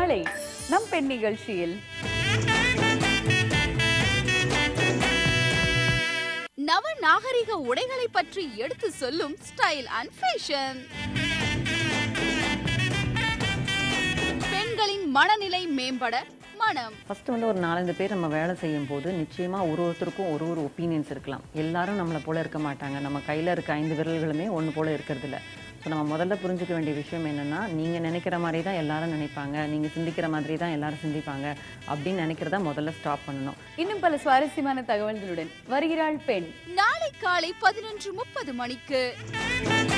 நாளை நம் பெண் நிகழ்ச்சியில் நவ நாகரிக உடைகளை பற்றி எடுத்து சொல்லும் ஸ்டைல் அண்ட் ஃபேஷன் பெண்களின் மனநிலை மேம்பட மனம் ஃபஸ்ட்டு வந்து ஒரு நாலஞ்சு பேர் நம்ம வேலை செய்யும் போது நிச்சயமாக ஒரு ஒருத்தருக்கும் ஒரு ஒரு ஒப்பீனியன்ஸ் இருக்கலாம் எல்லாரும் நம்மளை போல இருக்க மாட்டாங்க நம்ம கையில் இருக்க ஐந்து விரல்களுமே ஒன்று போல இருக்கிறதில்ல ஸோ நம்ம முதல்ல புரிஞ்சுக்க வேண்டிய விஷயம் என்னென்னா நீங்கள் நினைக்கிற மாதிரி தான் எல்லாரும் நினைப்பாங்க நீங்கள் சிந்திக்கிற மாதிரி தான் எல்லாரும் சிந்திப்பாங்க அப்படின்னு நினைக்கிறத முதல்ல ஸ்டாப் பண்ணணும் இன்னும் பல சுவாரஸ்யமான தகவல்களுடன் வருகிறாள் பெண் நாளை காலை பதினொன்று முப்பது மணிக்கு